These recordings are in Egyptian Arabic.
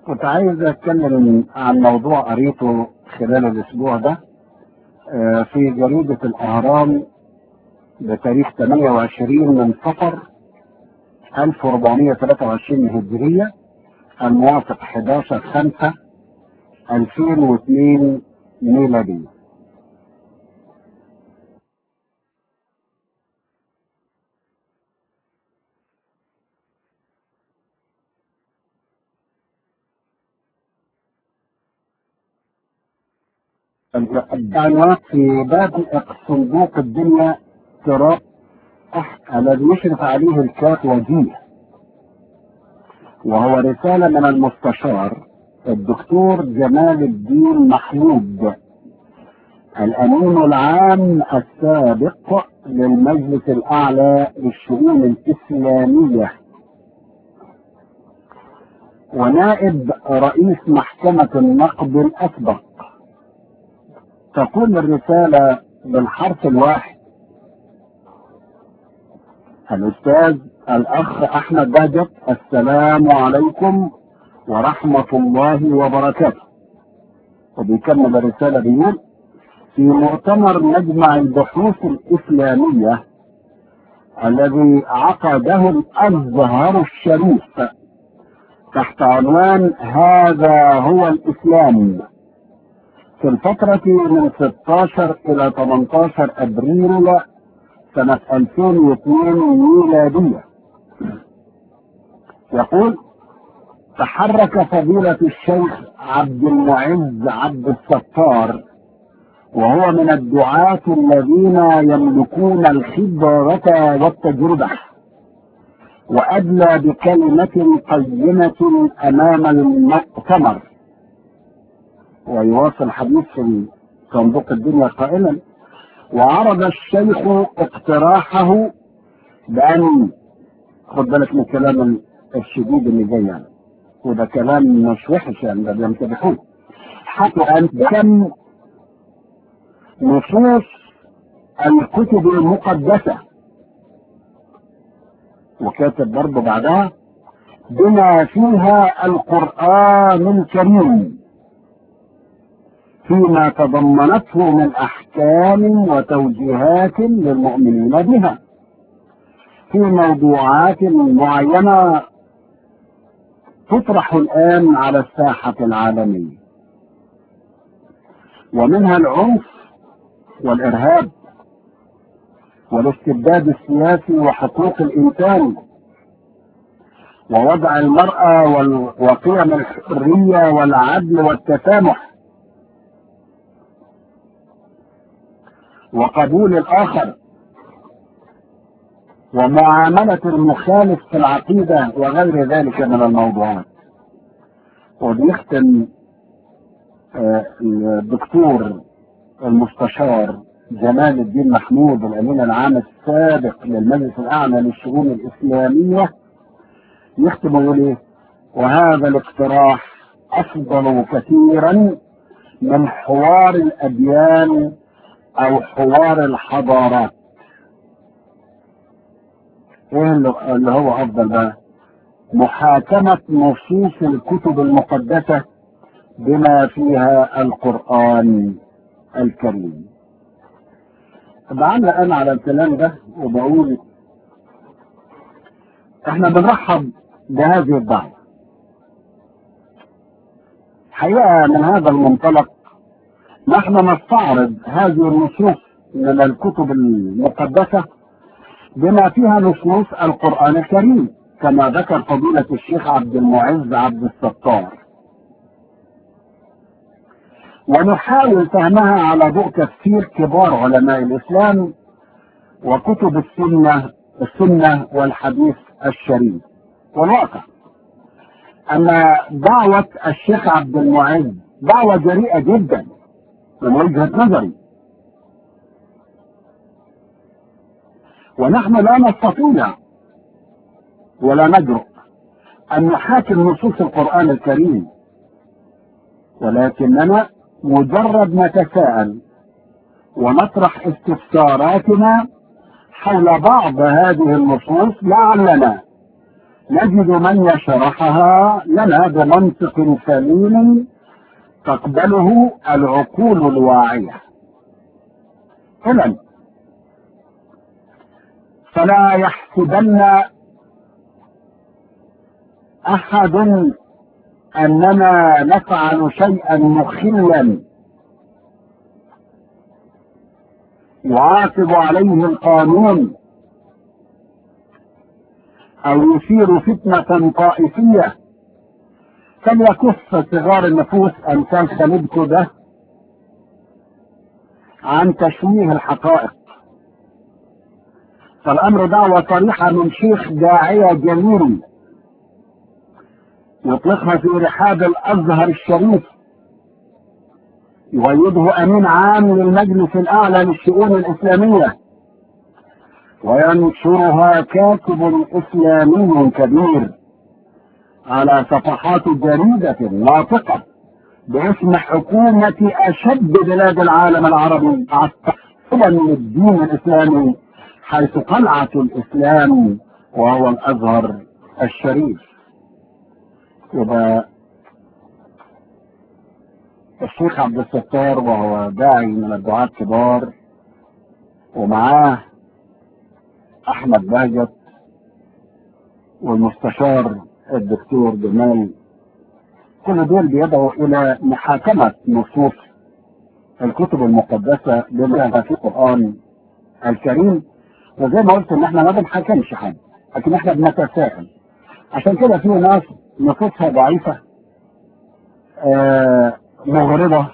كنت عايز اتكلم عن موضوع قريته خلال الاسبوع ده آه، في جريدة الاهرام بتاريخ 28 من صفر 1423 هجرية الموافق 11 5 2002 ميلادية العنوان في باب صندوق الدنيا تراب الذي يشرف عليه الكات وجيه وهو رسالة من المستشار الدكتور جمال الدين محمود الأمين العام السابق للمجلس الأعلى للشؤون الإسلامية ونائب رئيس محكمة النقد الأسبق تقول الرسالة بالحرف الواحد الأستاذ الأخ أحمد بهجت السلام عليكم ورحمة الله وبركاته وبيكمل الرسالة بيقول في مؤتمر مجمع البحوث الإسلامية الذي عقده الأزهر الشريف تحت عنوان هذا هو الإسلام في الفترة من 16 إلى 18 أبريل سنة 2002 ميلادية يقول تحرك فضيلة الشيخ عبد المعز عبد الستار وهو من الدعاة الذين يملكون الخبرة والتجربة وأدلى بكلمة قيمة أمام المؤتمر ويواصل حديث في صندوق الدنيا قائلا وعرض الشيخ اقتراحه بأن خد بالك من الكلام الشديد اللي جاي يعني وده كلام مش وحش يعني ده بيمتدحوه حتى أن كم نصوص الكتب المقدسة وكاتب برضه بعدها بما فيها القرآن الكريم فيما تضمنته من احكام وتوجيهات للمؤمنين بها في موضوعات معينه تطرح الان على الساحه العالميه ومنها العنف والارهاب والاستبداد السياسي وحقوق الانسان ووضع المراه وقيم الحريه والعدل والتسامح وقبول الآخر ومعاملة المخالف في العقيدة وغير ذلك من الموضوعات وبيختم الدكتور المستشار جمال الدين محمود الأمين العام السابق للمجلس الأعلى للشؤون الإسلامية يختم ويقول إيه وهذا الاقتراح أفضل كثيرا من حوار الأديان او حوار الحضارات ايه اللي هو افضل بقى محاكمة نصوص الكتب المقدسة بما فيها القرآن الكريم بعلق انا على الكلام ده وبقول احنا بنرحب بهذه الدعوة حقيقة من هذا المنطلق نحن نستعرض هذه النصوص من الكتب المقدسة بما فيها نصوص القرآن الكريم كما ذكر فضيلة الشيخ عبد المعز عبد الستار ونحاول فهمها على ضوء تفسير كبار علماء الإسلام وكتب السنة السنة والحديث الشريف والواقع أن دعوة الشيخ عبد المعز دعوة جريئة جدا من وجهة نظري ونحن لا نستطيع ولا نجرؤ أن نحاكم نصوص القرآن الكريم ولكننا مجرد نتساءل ونطرح استفساراتنا حول بعض هذه النصوص لعلنا نجد من يشرحها لنا بمنطق سليم تقبله العقول الواعية إذن فلا يحسبن أحد أننا نفعل شيئا مخلا يعاقب عليه القانون أو يثير فتنة طائفية فليكف صغار النفوس أمثال خالدكو ده عن تشويه الحقائق فالأمر دعوة صريحة من شيخ داعية جميل يطلقها في رحاب الأزهر الشريف يؤيده أمين عام للمجلس الأعلى للشؤون الإسلامية وينشرها كاتب إسلامي كبير على صفحات جريدة ناطقة باسم حكومة أشد بلاد العالم العربي تعصبا للدين الإسلامي حيث قلعة الإسلام وهو الأزهر الشريف يبقى الشيخ عبد الستار وهو داعي من الدعاة الكبار ومعاه احمد باجت والمستشار الدكتور جمال كل دول بيدعوا الى محاكمة نصوص الكتب المقدسة بما في القرآن الكريم وزي ما قلت ان احنا ما بنحاكمش حد لكن احنا بنتساءل عشان كده في ناس نفوسها ضعيفة آه مغرضة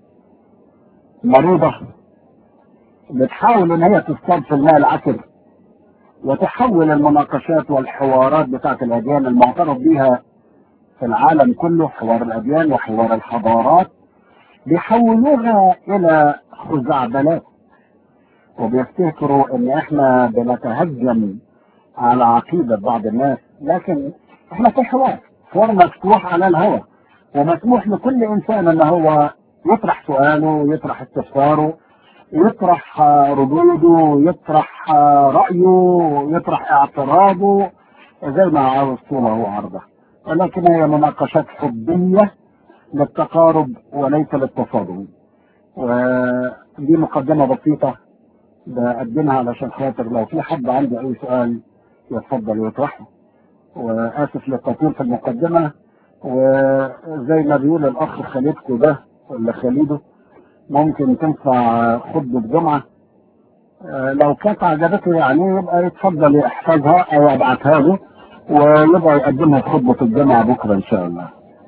مريضة بتحاول ان هي تصطاد في الماء العكر وتحول المناقشات والحوارات بتاعت الاديان المعترف بها في العالم كله حوار الاديان وحوار الحضارات بيحولوها الى خزعبلات وبيفتكروا ان احنا بنتهجم على عقيدة بعض الناس لكن احنا في حوار حوار مفتوح على الهواء ومسموح لكل انسان ان هو يطرح سؤاله يطرح استفساره يطرح ردوده يطرح رأيه يطرح اعتراضه زي ما عاوز طوله وعرضه ولكن هي مناقشات حبية للتقارب وليس للتصادم ودي مقدمة بسيطة بقدمها علشان خاطر لو في حد عنده اي سؤال يتفضل يطرحه واسف للتطويل في المقدمة وزي ما بيقول الاخ خالدكو ده ولا خالده ممكن تنفع خطبة جمعة لو كانت عجبته يعني يبقى يتفضل يحفظها او ابعتها له ويبقى يقدمها في خطبة الجمعة بكرة ان شاء الله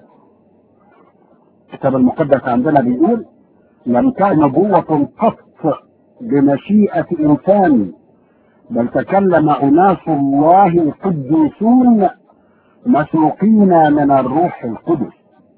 الكتاب المقدس عندنا بيقول لم تكن نبوة قط بمشيئة انسان بل تكلم اناس الله القديسون مسوقين من الروح القدس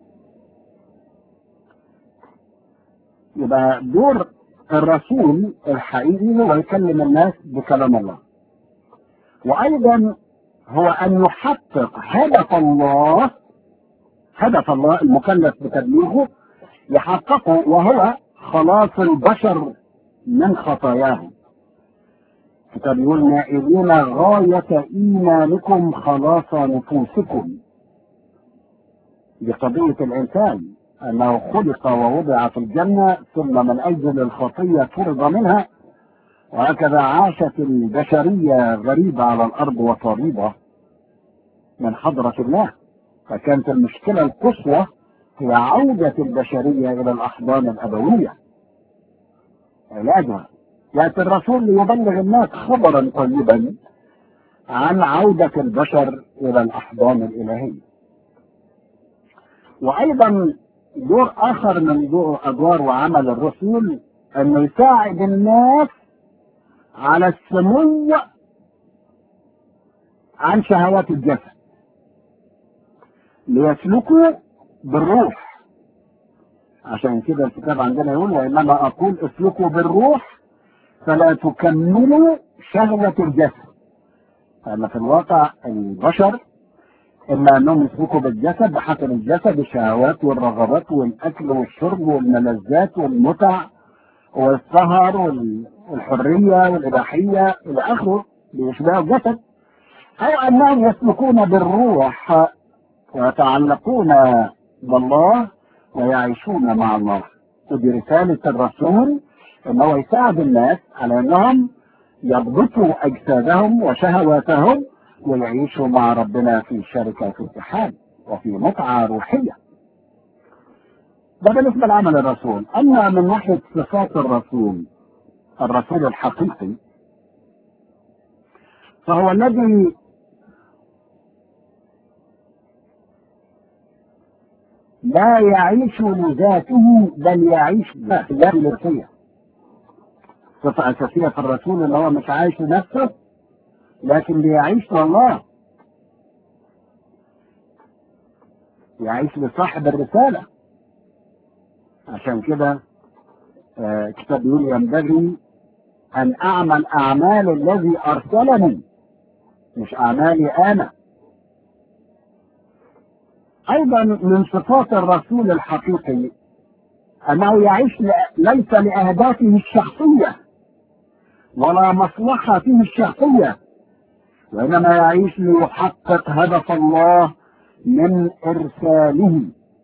يبقى دور الرسول الحقيقي هو يكلم الناس بكلام الله وايضا هو ان يحقق هدف الله هدف الله المكلف بتبليغه يحققه وهو خلاص البشر من خطاياهم الكتاب يقول نائلين غاية إيمانكم خلاص نفوسكم دي قضية الإنسان أنه خلق ووضع في الجنة ثم من أجل الخطية فرض منها وهكذا عاشت البشرية غريبة على الأرض وطريبة من حضرة الله فكانت المشكلة القصوى هي عودة البشرية إلى الأحضان الأبوية علاجها يأتي الرسول ليبلغ الناس خبرا طيبا عن عودة البشر إلى الأحضان الإلهية وأيضا دور آخر من دور أدوار وعمل الرسول أنه يساعد الناس على السمو عن شهوات الجسد ليسلكوا بالروح عشان كده الكتاب عندنا يقول وإنما أقول اسلكوا بالروح فلا تكملوا شهوة الجسد لأن في الواقع البشر إما أنهم يسلكوا بالجسد بحسب الجسد الشهوات والرغبات والأكل والشرب والملذات والمتع والسهر والحرية والإباحية إلى آخره بيشبهوا الجسد أو أنهم يسلكون بالروح ويتعلقون بالله ويعيشون مع الله ودي رسالة الرسول ان هو يساعد الناس على انهم يضبطوا اجسادهم وشهواتهم ويعيشوا مع ربنا في شركة في اتحاد وفي متعة روحية ده بالنسبة لعمل الرسول اما من ناحية صفات الرسول الرسول الحقيقي فهو الذي لا يعيش لذاته بل يعيش لا للفية صفة أساسية في الرسول اللي هو مش عايش لنفسه لكن بيعيش لله يعيش لصاحب الرسالة عشان كده آه كتاب يقول ينبغي أن أعمل أعمال الذي أرسلني مش أعمالي أنا ايضا من صفات الرسول الحقيقي انه يعيش ليس لاهدافه الشخصيه ولا مصلحته الشخصيه وانما يعيش ليحقق هدف الله من ارساله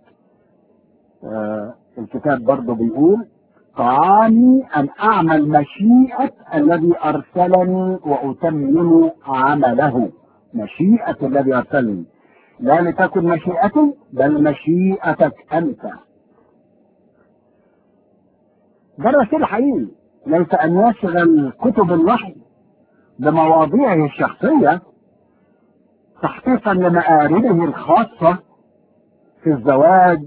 آه الكتاب برضه بيقول طعامي ان اعمل مشيئه الذي ارسلني واتمم عمله مشيئه الذي ارسلني لا لتكن مشيئتي بل مشيئتك انت ده الرسول حقيقي ليس ان يشغل كتب الوحي بمواضيعه الشخصيه تحقيقا لمآربه الخاصه في الزواج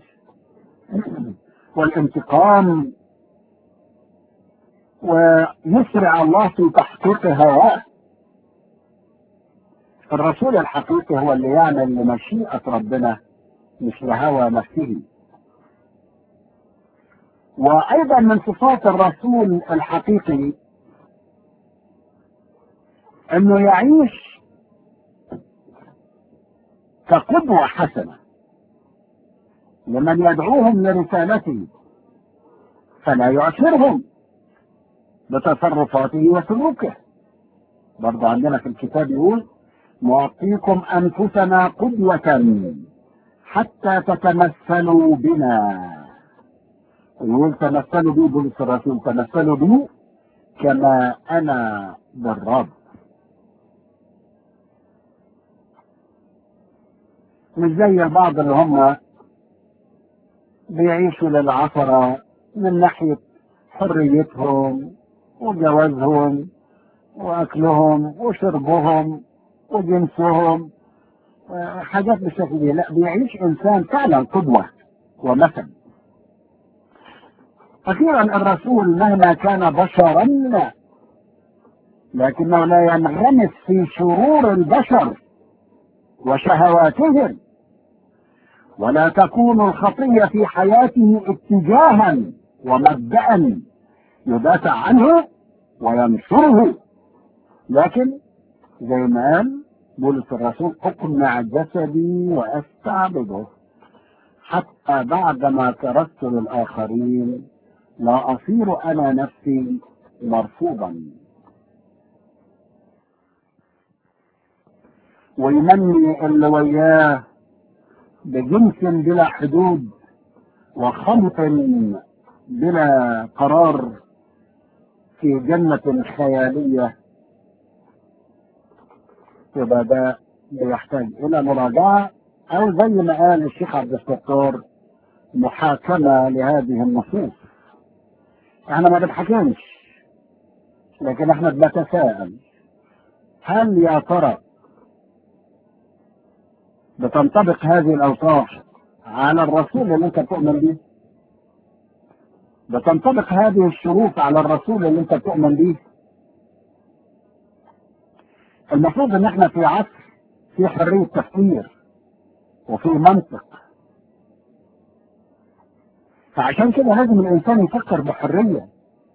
والانتقام ويسرع الله في تحقيق هواه الرسول الحقيقي هو اللي يعمل لمشيئة ربنا مش لهوى نفسه وأيضا من صفات الرسول الحقيقي أنه يعيش كقدوة حسنة لمن يدعوهم لرسالته فلا يعشرهم بتصرفاته وسلوكه برضه عندنا في الكتاب يقول نعطيكم أنفسنا قدوة حتى تتمثلوا بنا يقول تمثلوا بي بولس الرسول تمثلوا بي كما أنا بالرب مش زي البعض اللي هم بيعيشوا للعثرة من ناحية حريتهم وجوازهم وأكلهم وشربهم وجنسهم حاجات بالشكل دي لا بيعيش انسان فعلا قدوه ومثل اخيرا الرسول مهما كان بشرا لكنه لا ينغمس في شرور البشر وشهواتهم ولا تكون الخطيه في حياته اتجاها ومبدا يدافع عنه وينشره لكن زي ما قال بولس الرسول اقنع جسدي واستعبده حتى بعدما كرست للاخرين لا اصير انا نفسي مرفوضا ويمني اللي وياه بجنس بلا حدود وخلط بلا قرار في جنة خيالية يبقى ده بيحتاج الى مراجعه او زي ما قال الشيخ عبد الستار محاكمه لهذه النصوص احنا ما بنحكمش لكن احنا بنتساءل هل يا ترى بتنطبق هذه الاوصاف على الرسول اللي انت بتؤمن به بتنطبق هذه الشروط على الرسول اللي انت بتؤمن به المفروض ان احنا في عصر في حرية تفكير وفي منطق فعشان كده لازم الانسان يفكر بحرية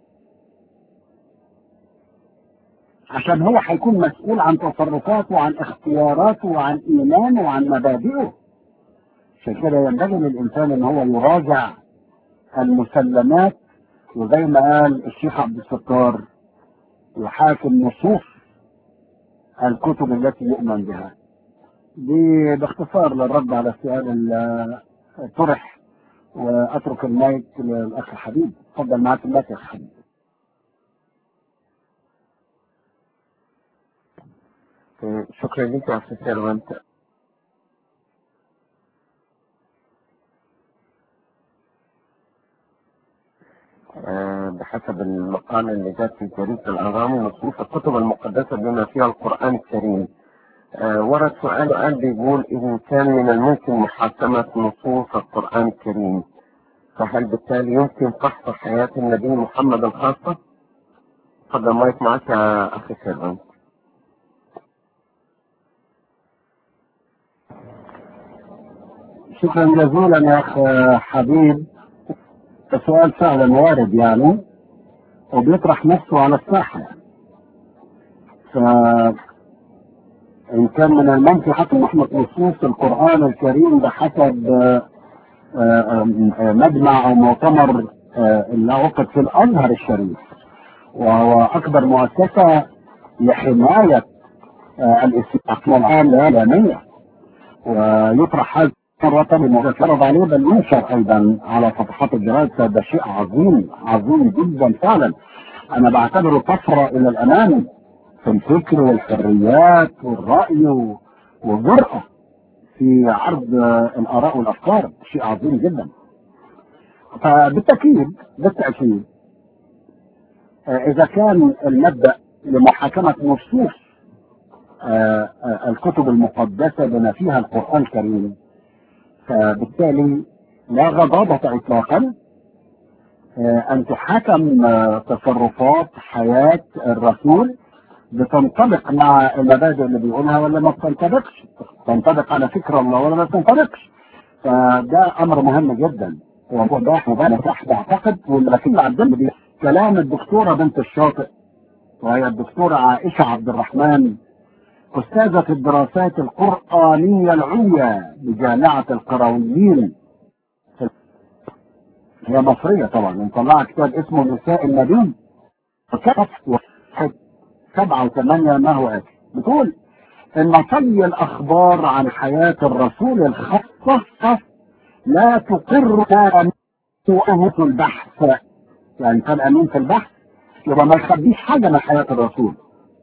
عشان هو هيكون مسؤول عن تصرفاته وعن اختياراته وعن ايمانه وعن مبادئه عشان كده ينبغي للانسان ان هو يراجع المسلمات وزي ما قال الشيخ عبد الستار يحاكم نصوص الكتب التي يؤمن بها دي باختصار للرد على السؤال اللي طرح واترك المايك للاخ الحبيب تفضل معاك المايك يا اخ حبيب شكرا لك يا استاذ سلوانت آه، بحسب المقالة اللي جات في جريدة الأهرام نصوص الكتب المقدسة بما فيها القرآن الكريم آه، ورد سؤال قال بيقول إذا كان من الممكن محاكمة نصوص القرآن الكريم فهل بالتالي يمكن فحص حياة النبي محمد الخاصة؟ تفضل مايك معك يا أخي سيرفان شكرا جزيلا يا اخ حبيب السؤال فعلا وارد يعني وبيطرح نفسه على الساحه ف ان كان من الممكن حتى نحمل نصوص القران الكريم بحسب آه، آه، آه، مجمع او مؤتمر آه، اللي عقد في الازهر الشريف وهو اكبر مؤسسه لحمايه آه، الاسلام العالميه ويطرح هذا مرة بمعترض عليه بل ينشر أيضا على صفحات الجرائد فده شيء عظيم عظيم جدا فعلا أنا بعتبره طفرة إلى الأمام في الفكر والحريات والرأي و- والجرأة في عرض آه، الآراء والأفكار شيء عظيم جدا فبالتأكيد بالتأكيد آه، إذا كان المبدأ لمحاكمة نصوص آه، آه، الكتب المقدسة بما فيها القرآن الكريم فبالتالي لا غضاضة إطلاقا آه، أن تحاكم آه، تصرفات حياة الرسول بتنطبق مع المبادئ اللي بيقولها ولا ما بتنطبقش تنطبق على فكر الله ولا ما بتنطبقش فده أمر مهم جدا وهو ده مبالغ تحت أعتقد ولكن عبد بيه كلام الدكتورة بنت الشاطئ وهي الدكتورة عائشة عبد الرحمن أستاذة الدراسات القرآنية العليا بجامعة القرويين هي مصرية طبعا مطلعة كتاب اسمه نساء النبي وكتب واحد سبعة وثمانية ما هو آتي بتقول إن طي الأخبار عن حياة الرسول الخاصة لا تقر أمين البحث يعني كان أمين في البحث يبقى ما يخبيش حاجة من حياة الرسول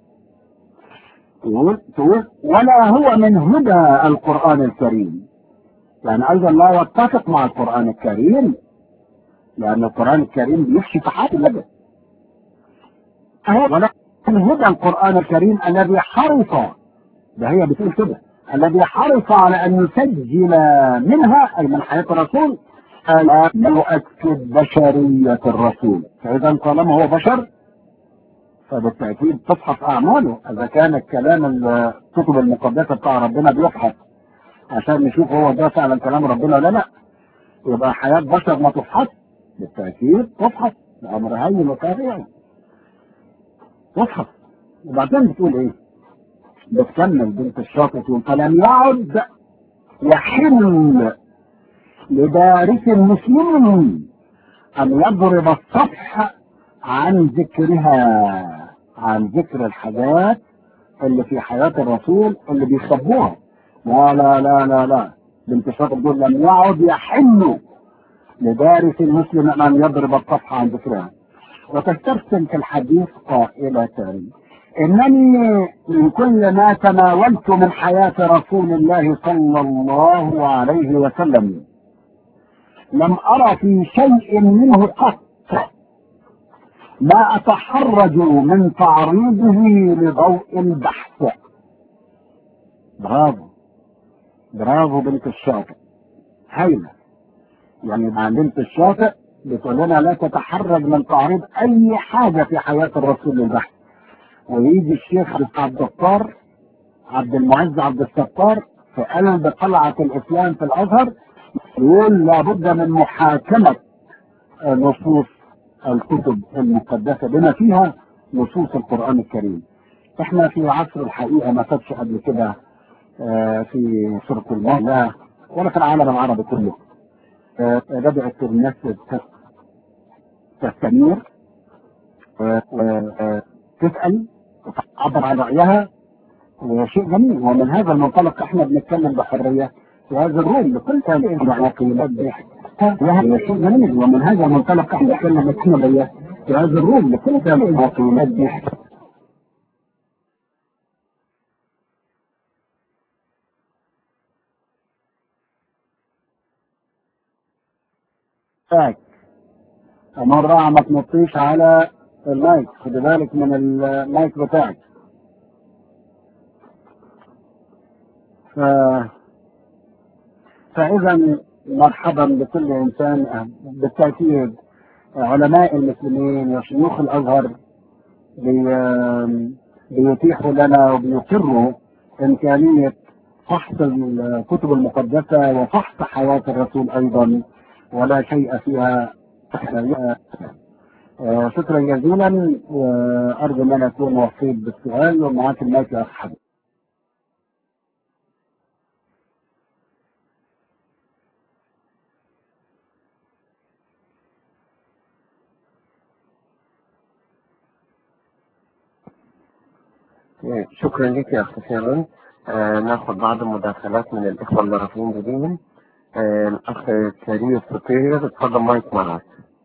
تقول تقول ولا هو من هدى القرآن الكريم يعني أيضا لا يتفق مع القرآن الكريم لأن القرآن الكريم بيحشي في حياة النبي أهو ولا من هدى القرآن الكريم الذي حرص ده هي بتقول كده الذي حرص على أن يسجل منها أي من حياة الرسول ألا يؤكد بشرية الرسول فإذا طالما هو بشر فبالتأكيد تفحص أعماله إذا كان الكلام الكتب المقدسة بتاع ربنا بيفحص عشان نشوف هو ده فعلا كلام ربنا ولا لا يبقى حياة بشر ما تفحص بالتأكيد تفحص ده أمر هين وطبيعي تفحص وبعدين بتقول إيه؟ بتكمل بنت الشاطئ تقول فلم يعد يحل لدارس مسلم أن يضرب الصفح عن ذكرها عن ذكر الحاجات اللي في حياة الرسول اللي بيخبوها لا لا لا لا لا بنت شاطر تقول لم يعد يحل لدارس المسلم أن يضرب الصفحة عن ذكرها وتسترسل في الحديث قائلة إنني من كل ما تناولت من حياة رسول الله صلى الله عليه وسلم لم أرى في شيء منه قط ما أتحرج من تعريضه لضوء البحث برافو برافو بنت الشاطئ هايلة يعني مع بنت الشاطئ بتقول لنا لا تتحرج من تعريض أي حاجة في حياة الرسول للبحث ويجي الشيخ عبد الستار عبد المعز عبد الستار في قلب قلعة الإسلام في الأزهر يقول لابد من محاكمة نصوص الكتب المقدسة بما فيها نصوص القرآن الكريم احنا في عصر الحقيقة ما فاتش قبل كده آه، في سورة المائدة ولا في العالم العربي كله آه، بدأت الناس تس- تستنير وتسأل وتعبر عن رأيها شيء جميل ومن هذا المنطلق احنا بنتكلم بحريه في هذا الروم بكل تاريخ وعقيدات وهذا شيء جميل ومن هذا المنطلق احنا بنتكلم بحريه في هذا الروم بكل تاريخ وعقيدات فاك مرة ما تنطيش على المايك خد بالك من المايك بتاعك ف... فإذا مرحبا بكل إنسان بالتأكيد علماء المسلمين وشيوخ الأزهر بي... بيتيحوا لنا وبيقروا إمكانية فحص الكتب المقدسة وفحص حياة الرسول أيضا ولا شيء فيها شكرا جزيلا وارجو ان انا اكون وفيت بالسؤال ومعاك المايك يا اخ حبيب شكرا لك يا اخ فيرون آه ناخذ بعض المداخلات من الاخوه اللي رافعين ايديهم آه الاخ كريم سوبيريور اتفضل مايك معك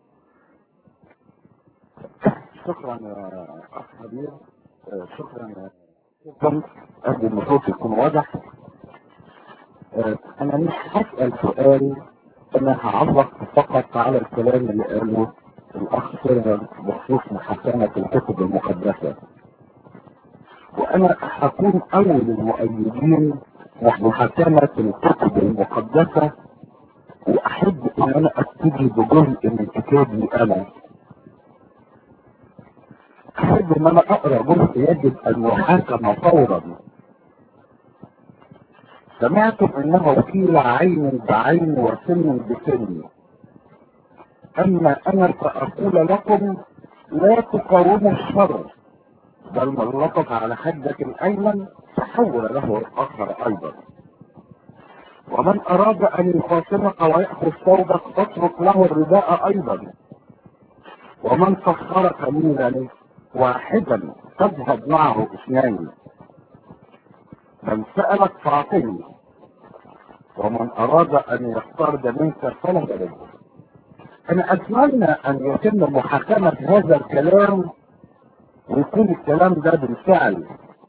شكرا يا اخ حبيب آه شكرا يا شكرا ارجو ان صوتي يكون واضح آه انا مش هسال سؤال انا هعلق فقط على الكلام اللي قاله الاخ سيرفر بخصوص محاكمه الكتب المقدسه وانا هكون اول المؤيدين محاكمه الكتب المقدسه واحب ان انا ابتدي بجزء من كتابي انا احب ان انا اقرا جزء يجب ان يحاكم فورا سمعتم انه قيل عين بعين وسن بسن اما انا فاقول لكم لا تقاوموا الشر بل من لطف على خدك الايمن تحول له الاخر ايضا ومن اراد ان يخاصمك ويأخذ ثوبك فاترك له الرداء ايضا ومن سخرك ميلا واحدا تذهب معه اثنين من سألك فاعطني ومن اراد ان يفترض منك فلا يرد انا اتمنى ان يتم محاكمة هذا الكلام ويكون الكلام ده بالفعل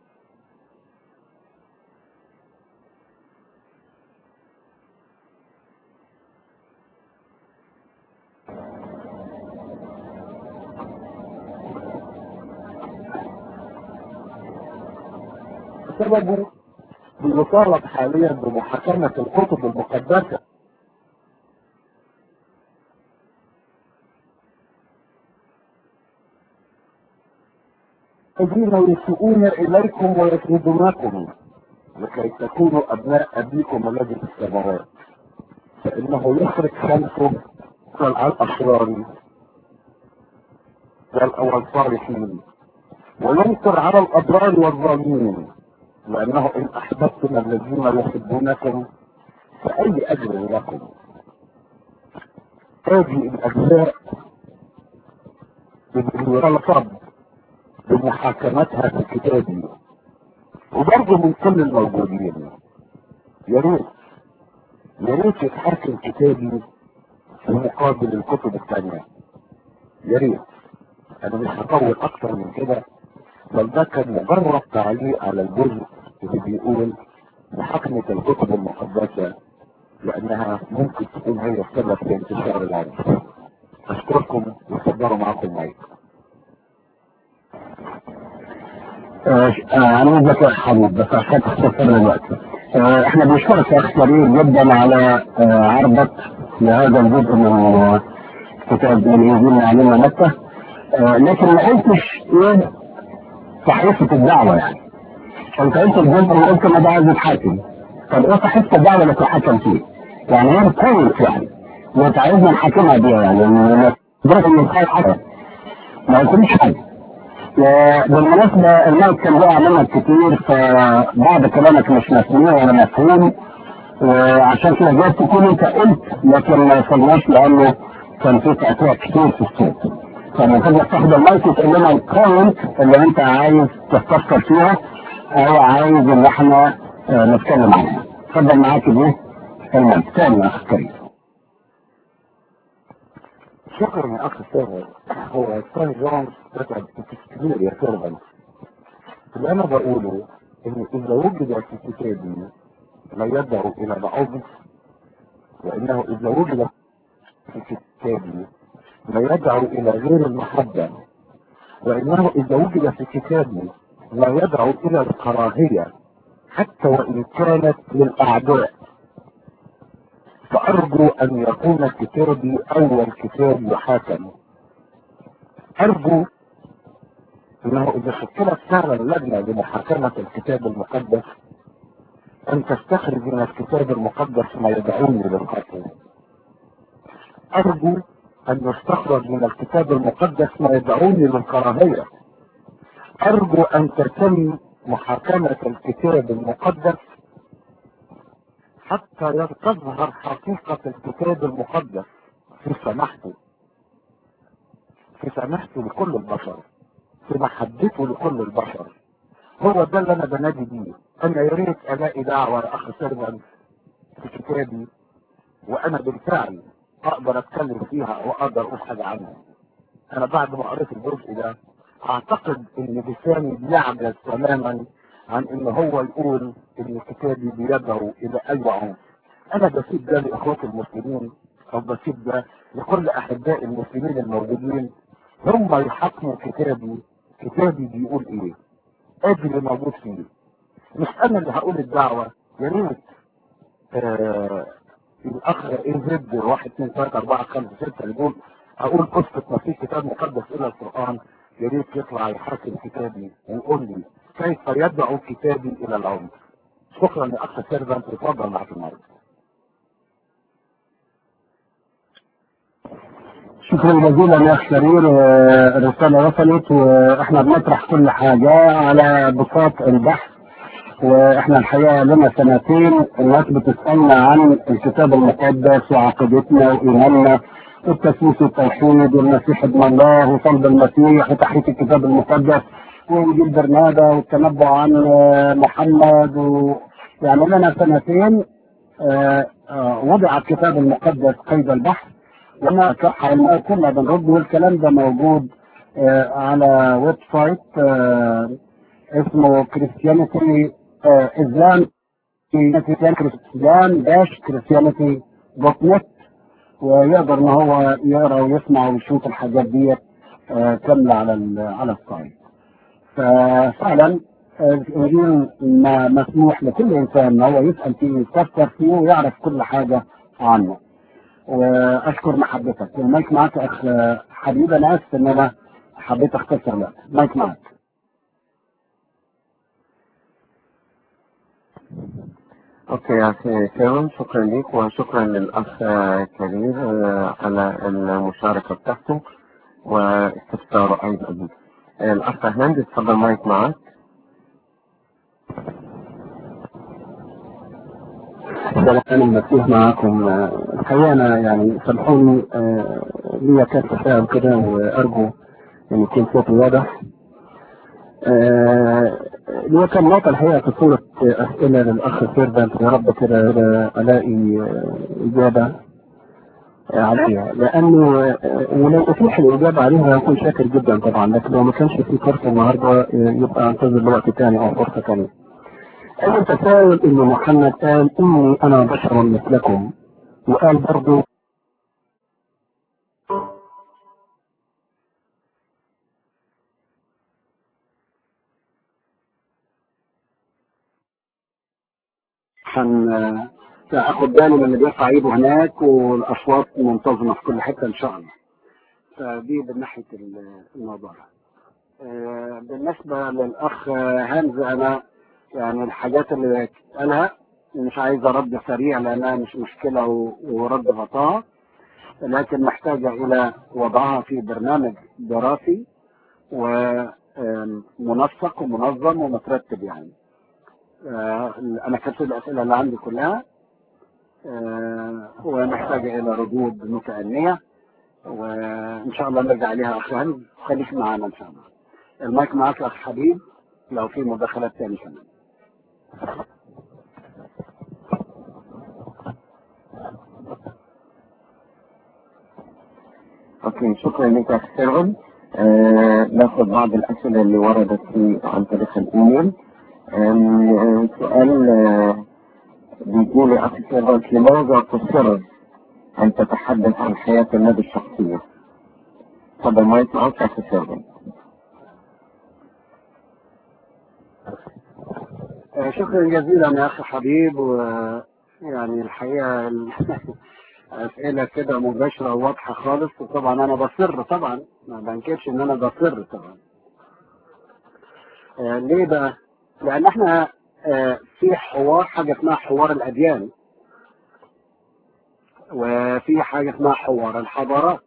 سببه بيطالب حاليا بمحاكمة الكتب المقدسة الذين يسيئون إليكم ويطردونكم لكي تكونوا أبناء أبيكم الذي في السماوات فإنه يخرج خلفه على الأشرار والصالحين وينكر على الأبرار والظالمين لأنه إن أحببتم الذين يحبونكم فأي أجر لكم هذه الأجزاء بالطلب بمحاكمتها في كتابي وبرضه من كل الموجودين يا ريت يا ريت يتحاكم كتابي في مقابل الكتب الثانية يا ريت انا مش هطول اكتر من كده بل ده كان مجرد تعليق على الجزء اللي بيقول محاكمة الكتب المقدسة لانها ممكن تكون هي السبب في انتشار العنف اشكركم وصدروا معاكم المايك انا بدك يا حبيب بس عشان تختصر الوقت آه، احنا بنشكرك يا اخ كريم جدا على آه، عرضك لهذا الجزء من كتاب من انجيل علينا مكه آه، لكن ما قلتش ايه صحيفه الدعوه يعني انت قلت الجزء اللي قلت ما ده عايز يتحاكم طب ايه صحيفه الدعوه اللي تتحكم فيه؟ يعني هي بتكويس يعني وانت عايزنا نحاكمها بيها يعني ما تقدرش ان حاجه ما قلتليش حاجه بالمناسبة المايك كان وقع منك كتير فبعض كلامك مش مسموع ولا مفهوم وعشان كده جاي تكون انت قلت لكن ما وصلناش لانه كان في تقطيع كتير في الصوت فمن فضلك تاخد المايك وتقول لنا الكومنت اللي انت عايز تستفسر فيها هو عايز ان احنا آه، نتكلم عنها اتفضل معاك دي المهم تاني يا اخ كريم شكرا يا اخ سامر هو سان جونز كتب كتير يا سيرفنت اللي انا بقوله ان اذا وجد في كتابي ما يدعو الى العنف وانه اذا وجد في كتابي ما يدعو الى غير المحبه وانه اذا وجد في كتابي ما يدعو الى الكراهيه حتى وان كانت للاعداء فأرجو أن يكون كتابي أول كتاب يحاكم أرجو أنه إذا شكلت فعلا لجنة لمحاكمة الكتاب المقدس أن تستخرج من الكتاب المقدس ما يدعوني للقتل أرجو أن يستخرج من الكتاب المقدس ما يدعوني للكراهية أرجو أن تتم محاكمة الكتاب المقدس حتى تظهر حقيقة الكتاب المقدس في سماحته في سماحته لكل البشر في محبته لكل البشر هو ده اللي انا بنادي بيه انا يا ريت الاقي دعوه يا اخ سيرفنت في كتابي وانا بالفعل اقدر اتكلم فيها واقدر اقول حاجه عنها انا بعد ما قريت الجزء ده اعتقد ان لساني بيعجز تماما عن ان هو يقول ان كتابي بيدعو الى اي عنف انا بسيب ده لاخواتي المسلمين او بسيب ده لكل احبائي المسلمين الموجودين هم يحكموا كتابي كتابي بيقول ايه ادي اللي موجود فيه مش انا اللي هقول الدعوه يا ريت آه الاخ ايه زد واحد اثنين ثلاثة اربعة خمسة ستة اللي يقول اقول قصة ما في كتاب مقدس الى القرآن يا ريت يطلع يحاكم كتابي ويقول لي كيف يدعو كتابي الى العنف شكرا يا اخ سيرفنت اتفضل معك النهارده شكرا جزيلا يا اخ سرير آه، الرساله وصلت واحنا بنطرح كل حاجه على بساط البحث واحنا الحقيقه لنا سنتين الناس بتسالنا عن الكتاب المقدس وعقيدتنا وايماننا والتسويس والتوحيد والمسيح ابن الله وصلب المسيح وتحريف الكتاب المقدس وانجيل برنابا والتنبؤ عن آه، محمد و... يعني لنا سنتين آه، آه، وضع الكتاب المقدس قيد البحث وما كنا كنا بنرد والكلام ده موجود آه، على ويب سايت آه، اسمه كريستيانيتي اسلام كريستيان داش كريستيانيتي دوت نت ويقدر ان هو يقرا ويسمع ويشوف الحاجات ديت آه، كامله على ال- على السايت ففعلا آه، الانجيل ما- مسموح لكل انسان ان هو يسال فيه ويستفسر فيه ويعرف كل حاجه عنه واشكر محبتك المايك معاك يا اخ حبيب انا اسف ان انا حبيت اختصر الوقت مايك معاك اوكي يا اخي كيرون شكرا ليك وشكرا للاخ كريم آه، على المشاركه بتاعته واستفساره ايضا آه، الاخ هند اتفضل مايك معاك سلام المسيح معاكم آه، الحقيقه انا يعني سامحوني آه، ليا كان تفاعل كده وارجو ان يكون صوتي واضح آه، ليا كان نقطه الحقيقه في صوره اسئله للاخ سيرفنت يا رب كده كده الاقي آه، اجابه عليها لانه آه، ولو اتيح الاجابه عليها هكون شاكر جدا طبعا لكن لو ما كانش في فرصه النهارده آه، يبقى انتظر لوقت تاني او فرصه تانيه. أول تساؤل إن محمد قال إني أنا بشر مثلكم وقال برضو حن هاخد بالي من اللي بيرفع ايده هناك والاصوات منتظمه في كل حته ان شاء الله. فدي من ناحيه الموضوع ده. آه، بالنسبه للاخ هانز انا يعني الحاجات اللي قالها مش عايز رد سريع لانها مش مشكله و- ورد غطاها لكن محتاجه الى وضعها في برنامج دراسي ومنسق ومنظم ومترتب يعني آه، انا كتبت الاسئله اللي عندي كلها آه، ومحتاجه الى ردود متأنية وان شاء الله نرجع عليها اخ هانز خليك معانا ان شاء الله المايك معاك يا اخ حبيب لو في مداخلات تاني كمان اوكي شكرا لك يا اخي سيرفن آه ناخذ بعض الاسئله اللي وردت في عن طريق الايميل آم، آه، سؤال آه، بيقول يا اخي سيرفن لماذا تصر ان تتحدث عن حياه النبي الشخصيه؟ تفضل ما يسمعك يا اخي سيرفن آه، شكرا جزيلا يا اخي حبيب ويعني الحقيقه ال- اسئله كده مباشره وواضحه خالص وطبعا انا بصر طبعا ما بنكرش ان انا بصر طبعا آه، ليه بقى؟ لان احنا آه، في حوار حاجه اسمها حوار الاديان وفي حاجه اسمها حوار الحضارات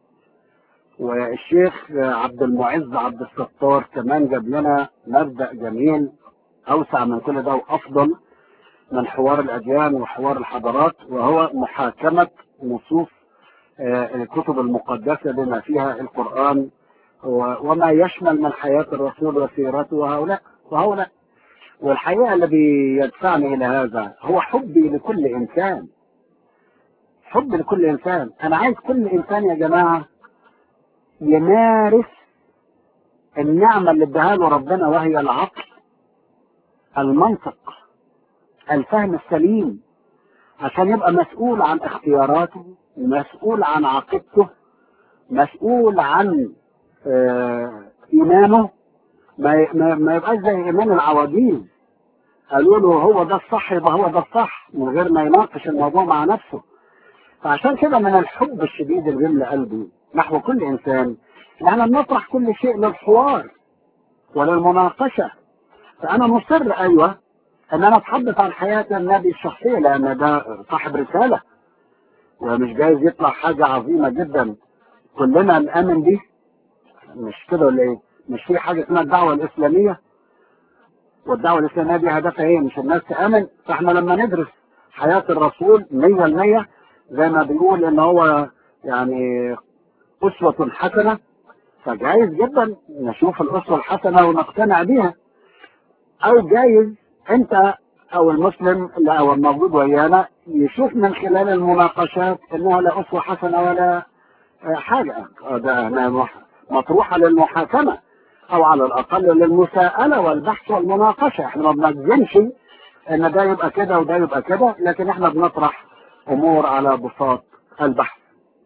والشيخ آه، عبد المعز عبد الستار كمان جاب لنا مبدا جميل اوسع من كل ده وافضل من حوار الاديان وحوار الحضارات وهو محاكمه نصوص آه، الكتب المقدسه بما فيها القران و- وما يشمل من حياه الرسول وسيرته وهؤلاء وهؤلاء والحقيقه الذي يدفعني الى هذا هو حبي لكل انسان حب لكل انسان انا عايز كل انسان يا جماعه يمارس النعمه اللي اداها له ربنا وهي العقل المنطق الفهم السليم عشان يبقى مسؤول عن اختياراته مسؤول عن عقيدته مسؤول عن آه، ايمانه ما ما, ما يبقاش زي ايمان العواجيز قالوا له هو ده الصح يبقى هو ده الصح من غير ما يناقش الموضوع مع نفسه فعشان كده من الحب الشديد اللي بيملى قلبي نحو كل انسان احنا بنطرح كل شيء للحوار وللمناقشه فانا مصر ايوه ان انا اتحدث عن حياه النبي الشخصيه لان ده صاحب رساله ومش جايز يطلع حاجه عظيمه جدا كلنا نامن بيه مش كده ولا ايه؟ مش في حاجه اسمها الدعوه الاسلاميه والدعوه الاسلاميه دي هدفها ايه؟ مش الناس تامن فاحنا لما ندرس حياه الرسول 100% زي ما بيقول ان هو يعني اسوه حسنه فجايز جدا نشوف الاسوه الحسنه ونقتنع بيها او جايز انت او المسلم اللي او الموجود ويانا يشوف من خلال المناقشات انها لا اسوه حسنه ولا آه، حاجه آه، ده ما- مطروحه للمحاكمه او على الاقل للمساءله والبحث والمناقشه احنا ما بنجزمش ان ده يبقى كده وده يبقى كده لكن احنا بنطرح امور على بساط البحث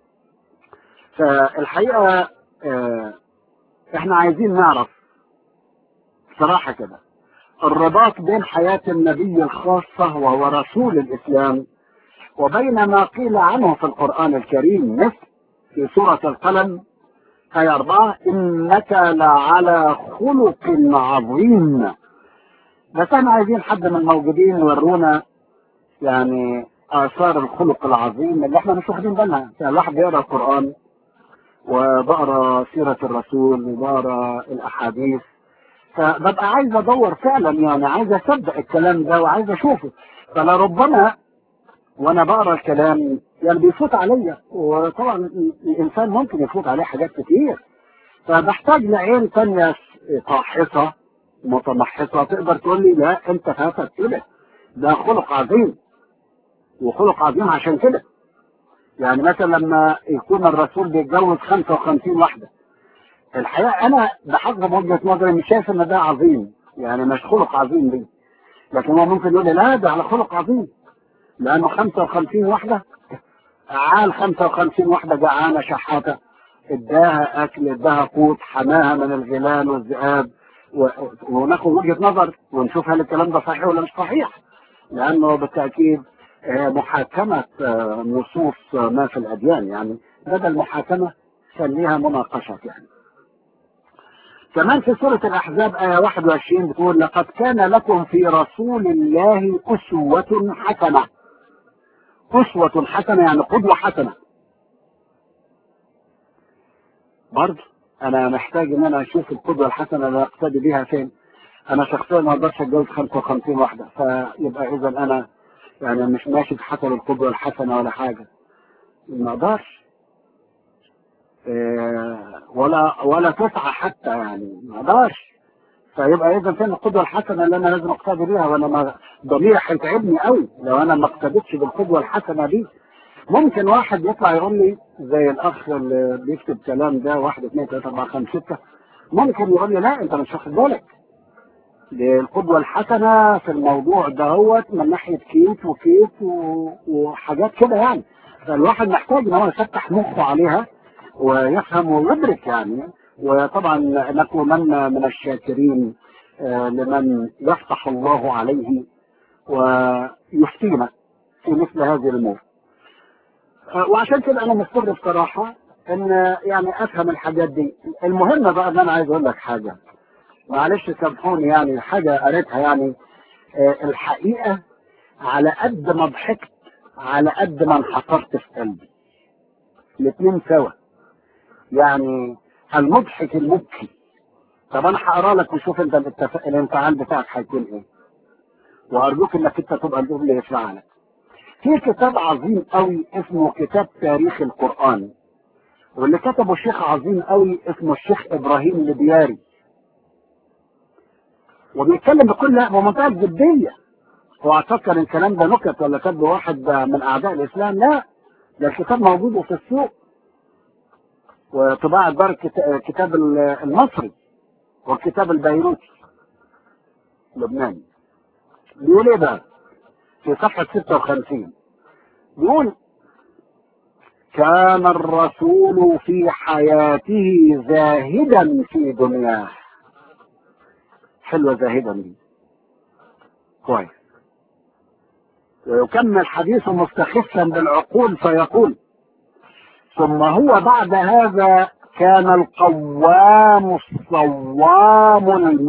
فالحقيقه آه، احنا عايزين نعرف صراحه كده الرباط بين حياة النبي الخاصة وهو رسول الإسلام وبين ما قيل عنه في القرآن الكريم مثل في سورة القلم آية أربعة إنك لعلى خلق عظيم بس احنا عايزين حد من الموجودين يورونا يعني آثار الخلق العظيم اللي احنا مش واخدين بالنا يعني الواحد بيقرا القرآن وبقرا سيرة الرسول وبقرا الأحاديث فببقى عايز ادور فعلا يعني عايز اصدق الكلام ده وعايز اشوفه فلربما وانا بقرا الكلام يعني بيفوت عليا وطبعا الانسان ممكن يفوت عليه حاجات كتير فبحتاج لعين تانية قاحصة متمحصة تقدر تقول لي لا انت فاتك كده ده خلق عظيم وخلق عظيم عشان كده يعني مثلا لما يكون الرسول بيتجوز 55 واحده الحقيقه انا بحسب وجهه نظري مش شايف ان ده عظيم يعني مش خلق عظيم ليه لكن هو ممكن يقول لي لا ده على خلق عظيم لانه 55 واحده عال 55 واحده جعانه شحاته اداها اكل اداها قوت حماها من الغلال والذئاب و- وناخد وجهه نظر ونشوف هل الكلام ده صحيح ولا مش صحيح لانه بالتاكيد آه، محاكمه آه، نصوص آه، ما في الاديان يعني بدل محاكمه خليها مناقشه يعني كمان في سورة الأحزاب آية 21 بتقول لقد كان لكم في رسول الله أسوة حسنة أسوة حسنة يعني قدوة حسنة برضه أنا محتاج إن أنا أشوف القدوة الحسنة اللي أقتدي بيها فين أنا شخصيا ما أقدرش أتجوز 55 واحدة فيبقى إذا أنا يعني مش ماشي في حسن القدوة الحسنة ولا حاجة ما أقدرش إيه، ولا ولا تسعة حتى يعني ما اقدرش فيبقى اذا فين القدوه الحسنه اللي انا لازم اقتدي بيها وانا ما ضميري هيتعبني قوي لو انا ما اقتديتش بالقدوه الحسنه دي ممكن واحد يطلع يقول لي زي الاخ اللي بيكتب كلام ده واحد اثنين ثلاثه اربعه خمسه سته ممكن يقول لي لا انت مش واخد بالك دي القدوه الحسنه في الموضوع دهوت من ناحيه كيف وكيف و- وحاجات كده يعني فالواحد محتاج ان هو يفتح مخه عليها ويفهم ويدرك يعني وطبعا نكونن من الشاكرين آه، لمن يفتح الله عليه ويفتينا في مثل هذه الامور. آه، وعشان كده انا مصر بصراحه ان يعني افهم الحاجات دي. المهم بقى ان انا عايز اقول لك حاجه. معلش سامحوني يعني حاجه قريتها يعني آه، الحقيقه على قد ما ضحكت على قد ما انحصرت في قلبي. الاثنين سوا. يعني المضحك المبكي طب انا هقرا لك وشوف انت الاتفاق الانفعال بتاعك هيكون ايه وارجوك انك انت تبقى الام اللي يسمع لك في كتاب عظيم قوي اسمه كتاب تاريخ القران واللي كتبه شيخ عظيم قوي اسمه الشيخ ابراهيم البياري وبيتكلم بكل بمنتهى الجديه هو اعتقد ان الكلام ده نكت ولا كتب واحد من اعداء الاسلام لا ده الكتاب موجود في السوق وطباعة دار الكت- كتاب ال- المصري والكتاب البيروتي لبناني بيقول ايه بقى في صفحة 56 بيقول كان الرسول في حياته زاهدا في دنياه حلوة زاهدا دي كويس ويكمل حديثه مستخفا بالعقول فيقول ثم هو بعد هذا كان القوام الصوام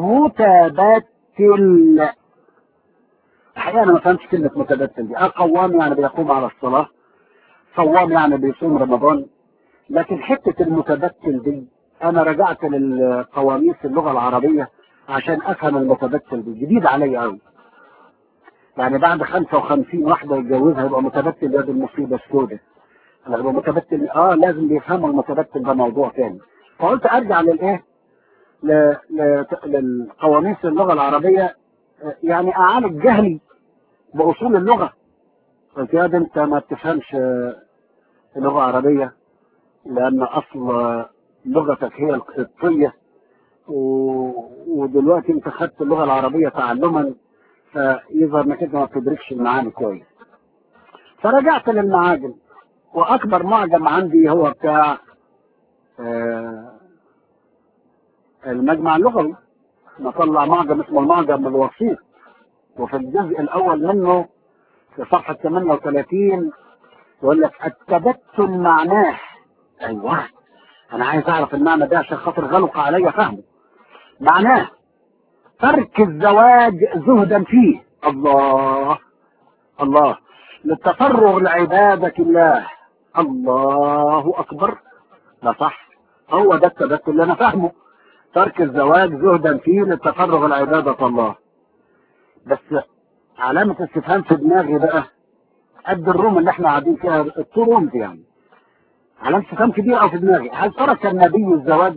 المتبتل الحقيقة أنا ما فهمتش كلمة متبتل دي، آه قوام يعني بيقوم على الصلاة، صوام يعني بيصوم رمضان، لكن حتة المتبتل دي أنا رجعت للقواميس اللغة العربية عشان أفهم المتبتل دي، جديد عليا أوي. يعني بعد 55 واحدة يتجوزها يبقى متبتل يد المصيبة السوداء. انا يبقى متبتل اه لازم بيفهموا المتبتل ده موضوع تاني فقلت ارجع للايه ل- ل- للقواميس اللغه العربيه آه، يعني اعالج جهلي باصول اللغه قلت يا ده انت ما بتفهمش آه، اللغه العربيه لان اصل آه، لغتك هي القبطيه و- ودلوقتي انت خدت اللغه العربيه تعلما فيظهر انك انت ما بتدركش المعاني كويس فرجعت للمعاجم واكبر معجم عندي هو بتاع آه، المجمع اللغوي نطلع معجم اسمه المعجم الوسيط وفي الجزء الاول منه في صفحه 38 يقول لك التبتل معناه ايوه انا عايز اعرف المعنى ده عشان خاطر غلق عليا فهمه معناه ترك الزواج زهدا فيه الله الله للتفرغ لعبادة الله الله أكبر لا صح هو ده التبتل اللي أنا فاهمه ترك الزواج زهدا فيه للتفرغ لعبادة الله بس علامة استفهام في دماغي بقى قد الروم اللي احنا قاعدين فيها الطول دي يعني علامة استفهام كبيرة أوي في دماغي هل ترك النبي الزواج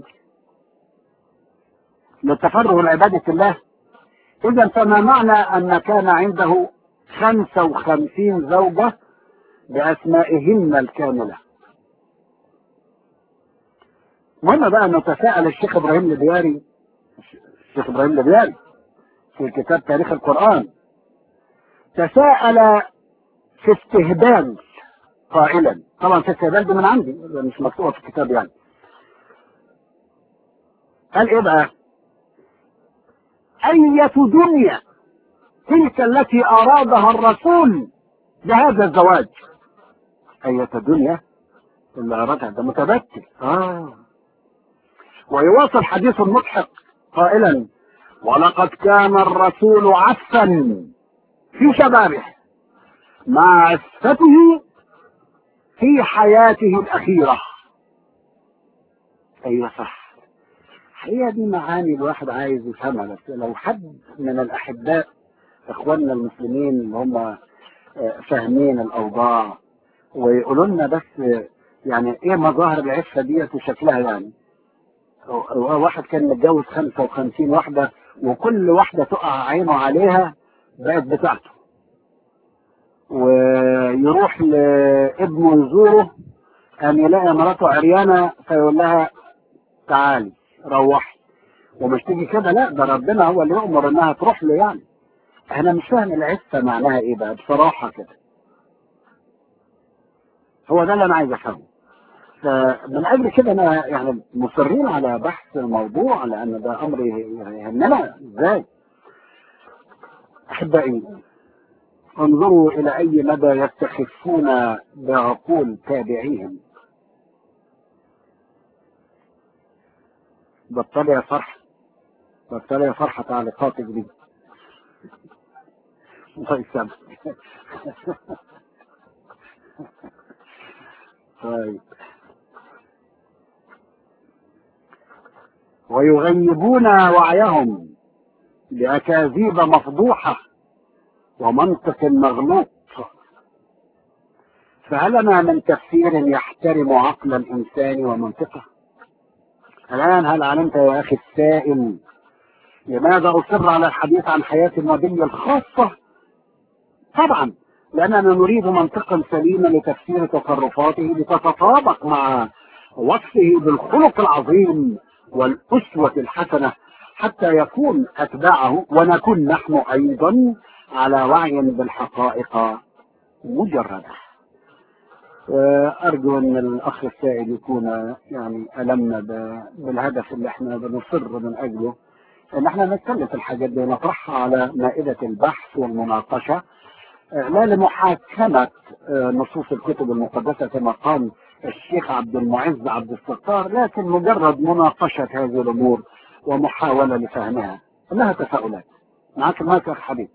للتفرغ لعبادة الله إذا فما معنى أن كان عنده خمسة وخمسين زوجة بأسمائهن الكاملة المهم بقى أنه تساءل الشيخ إبراهيم البياري الشيخ إبراهيم البياري في كتاب تاريخ القرآن تساءل في استهبال قائلا طبعا في استهبال دي من عندي مش مكتوبة في الكتاب يعني قال ايه بقى أية دنيا تلك التي أرادها الرسول بهذا الزواج أية دنيا اللي أرادها ده متبتل آه ويواصل حديث المضحك قائلا ولقد كان الرسول عفا في شبابه مع عفته في حياته الأخيرة أيوة صح هي دي معاني الواحد عايز يفهمها بس لو حد من الأحباء إخواننا المسلمين اللي هم آه، فاهمين الأوضاع ويقولوا لنا بس آه، يعني إيه مظاهر العفة ديت وشكلها يعني و- و- واحد كان متجوز 55 واحدة وكل واحدة تقع عينه عليها بقت بتاعته ويروح لابنه يزوره أن يلاقي مراته عريانة فيقول لها تعالي روحي ومش تيجي كده لا ده ربنا هو اللي يؤمر انها تروح له يعني انا مش فاهم العفة معناها ايه بقى بصراحة كده هو ده اللي انا عايز افهمه فمن اجل كده انا يعني مصرين على بحث الموضوع لان ده امر يعني يهمنا ازاي احبائي انظروا الى اي مدى يستخفون بعقول تابعيهم بطل يا فرحة بطل يا فرحة تعليقاتك دي الله يسامحك طيب ويغيبون وعيهم بأكاذيب مفضوحة ومنطق مغلوط فهل لنا من تفسير يحترم عقل الإنسان ومنطقه الآن هل علمت يا أخي السائل لماذا أصر على الحديث عن حياة النبي الخاصة طبعا لأننا نريد منطقا سليما لتفسير تصرفاته لتتطابق مع وصفه بالخلق العظيم والأسوة الحسنة حتى يكون أتباعه ونكون نحن أيضا على وعي بالحقائق مجردة أرجو أن الأخ السائل يكون يعني ألمنا بالهدف اللي احنا بنصر من أجله أن احنا نتكلم في الحاجات دي ونطرحها على مائدة البحث والمناقشة لا لمحاكمة نصوص الكتب المقدسة كما قال الشيخ عبد المعز عبد الستار لكن مجرد مناقشة هذه الأمور ومحاولة لفهمها لها تساؤلات معك المايك يا حبيبي